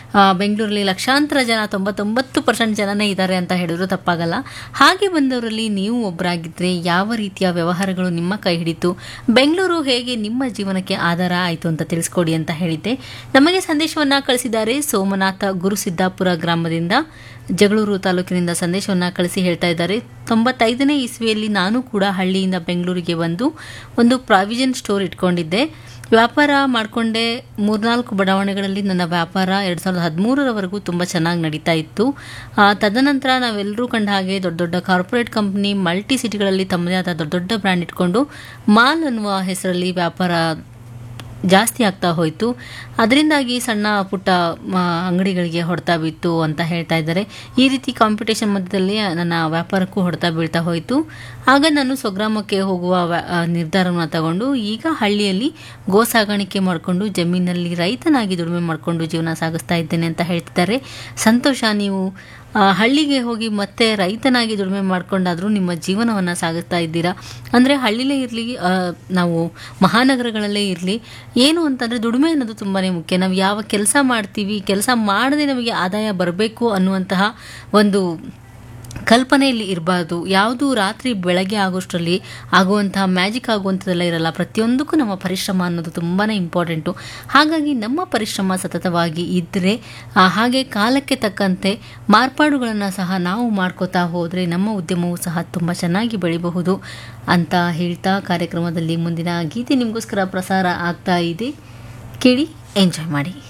ಆ, ಬೆಂಗಳೂರಲ್ಲಿ ಲಕ್ಷಾಂತರ ಜನ ತೊಂಬತ್ತೊಂಬತ್ತು ಪರ್ಸೆಂಟ್ ಜನನೇ ಇದ್ದಾರೆ ಅಂತ ಹೇಳಿದ್ರು ತಪ್ಪಾಗಲ್ಲ ಹಾಗೆ ಬಂದವರಲ್ಲಿ ನೀವು ಒಬ್ಬರಾಗಿದ್ದರೆ ಯಾವ ರೀತಿಯ ವ್ಯವಹಾರಗಳು ನಿಮ್ಮ ಕೈ ಹಿಡಿತು ಬೆಂಗಳೂರು ಹೇಗೆ ನಿಮ್ಮ ಜೀವನಕ್ಕೆ ಆಧಾರ ಆಯಿತು ಅಂತ ತಿಳಿಸ್ಕೊಡಿ ಅಂತ ಹೇಳಿದ್ದೆ ನಮಗೆ ಸಂದೇಶವನ್ನು ಕಳಿಸಿದ್ದಾರೆ ಸೋಮನಾಥ ಗುರುಸಿದ್ದಾಪುರ ಗ್ರಾಮದಿಂದ ಜಗಳೂರು ತಾಲೂಕಿನಿಂದ ಸಂದೇಶವನ್ನು ಕಳಿಸಿ ಹೇಳ್ತಾ ಇದ್ದಾರೆ ತೊಂಬತ್ತೈದನೇ ಇಸ್ವಿಯಲ್ಲಿ ನಾನು ಕೂಡ ಹಳ್ಳಿಯಿಂದ ಬೆಂಗಳೂರಿಗೆ ಬಂದು ಒಂದು ಪ್ರಾವಿಷನ್ ಸ್ಟೋರ್ ಇಟ್ಕೊಂಡಿದ್ದೆ ವ್ಯಾಪಾರ ಮಾಡಿಕೊಂಡೆ ಮೂರ್ನಾಲ್ಕು ಬಡಾವಣೆಗಳಲ್ಲಿ ನನ್ನ ವ್ಯಾಪಾರ ಎರಡು ಸಾವಿರದ ಹದಿಮೂರರವರೆಗೂ ತುಂಬ ಚೆನ್ನಾಗಿ ನಡೀತಾ ಇತ್ತು ಆ, ತದನಂತರ ನಾವೆಲ್ಲರೂ ಕಂಡ ಹಾಗೆ ದೊಡ್ಡ ದೊಡ್ಡ ಕಾರ್ಪೊರೇಟ್ ಕಂಪ್ನಿ ಮಲ್ಟಿ ಸಿಟಿಗಳಲ್ಲಿ ತಮ್ಮದೇ ಆದ ದೊಡ್ಡ ದೊಡ್ಡ ಬ್ರ್ಯಾಂಡ್ ಇಟ್ಕೊಂಡು ಮಾಲ್ ಅನ್ನುವ ಹೆಸರಲ್ಲಿ ವ್ಯಾಪಾರ ಜಾಸ್ತಿ ಆಗ್ತಾ ಹೋಯಿತು ಅದರಿಂದಾಗಿ ಸಣ್ಣ ಪುಟ್ಟ ಮ, ಅಂಗಡಿಗಳಿಗೆ ಹೊಡೆತ ಬಿತ್ತು ಅಂತ ಹೇಳ್ತಾ ಇದ್ದಾರೆ ಈ ರೀತಿ ಕಾಂಪಿಟೇಷನ್ ಮಧ್ಯದಲ್ಲಿ ನನ್ನ ವ್ಯಾಪಾರಕ್ಕೂ ಹೊಡೆತ ಬೀಳ್ತಾ ಹೋಯಿತು ಆಗ ನಾನು ಸ್ವಗ್ರಾಮಕ್ಕೆ ಹೋಗುವ ವ್ಯಾ- ಆ, ನಿರ್ಧಾರವನ್ನು ತಗೊಂಡು ಈಗ ಹಳ್ಳಿಯಲ್ಲಿ ಗೋ ಸಾಗಾಣಿಕೆ ಮಾಡಿಕೊಂಡು ಜಮೀನಲ್ಲಿ ರೈತನಾಗಿ ದುಡಿಮೆ ಮಾಡಿಕೊಂಡು ಜೀವನ ಸಾಗಿಸ್ತಾ ಇದ್ದೇನೆ ಅಂತ ಹೇಳ್ತಿದ್ದಾರೆ ಸಂತೋಷ ನೀವು ಆ, ಹಳ್ಳಿಗೆ ಹೋಗಿ ಮತ್ತೆ ರೈತನಾಗಿ ದುಡಿಮೆ ಮಾಡ್ಕೊಂಡಾದರೂ ನಿಮ್ಮ ಜೀವನವನ್ನು ಸಾಗಿಸ್ತಾ ಇದ್ದೀರಾ ಅಂದರೆ ಹಳ್ಳಿಲೇ ಇರಲಿ ನಾವು ಮಹಾನಗರಗಳಲ್ಲೇ ಇರಲಿ ಏನು ಅಂತಂದರೆ ದುಡಿಮೆ ಅನ್ನೋದು ತುಂಬಾ ಮುಖ್ಯ ನಾವು ಯಾವ ಕೆಲಸ ಮಾಡ್ತೀವಿ ಕೆಲಸ ಮಾಡದೆ ನಮಗೆ ಆದಾಯ ಬರಬೇಕು ಅನ್ನುವಂತಹ ಒಂದು ಕಲ್ಪನೆಯಲ್ಲಿ ಇರಬಾರ್ದು ಯಾವುದು ರಾತ್ರಿ ಬೆಳಗ್ಗೆ ಆಗೋಷ್ಟರಲ್ಲಿ ಆಗುವಂತಹ ಮ್ಯಾಜಿಕ್ ಆಗುವಂಥದ್ದೆಲ್ಲ ಇರಲ್ಲ ಪ್ರತಿಯೊಂದಕ್ಕೂ ನಮ್ಮ ಪರಿಶ್ರಮ ಅನ್ನೋದು ತುಂಬಾ ಇಂಪಾರ್ಟೆಂಟು ಹಾಗಾಗಿ ನಮ್ಮ ಪರಿಶ್ರಮ ಸತತವಾಗಿ ಇದ್ದರೆ ಆ, ಹಾಗೆ ಕಾಲಕ್ಕೆ ತಕ್ಕಂತೆ ಮಾರ್ಪಾಡುಗಳನ್ನು ಸಹ ನಾವು ಮಾಡ್ಕೋತಾ ಹೋದರೆ ನಮ್ಮ ಉದ್ಯಮವು ಸಹ ತುಂಬ ಚೆನ್ನಾಗಿ ಬೆಳಿಬಹುದು ಅಂತ ಹೇಳ್ತಾ ಕಾರ್ಯಕ್ರಮದಲ್ಲಿ ಮುಂದಿನ ಗೀತೆ ನಿಮಗೋಸ್ಕರ ಪ್ರಸಾರ ಆಗ್ತಾ ಇದೆ ಕೇಳಿ ಎಂಜಾಯ್ ಮಾಡಿ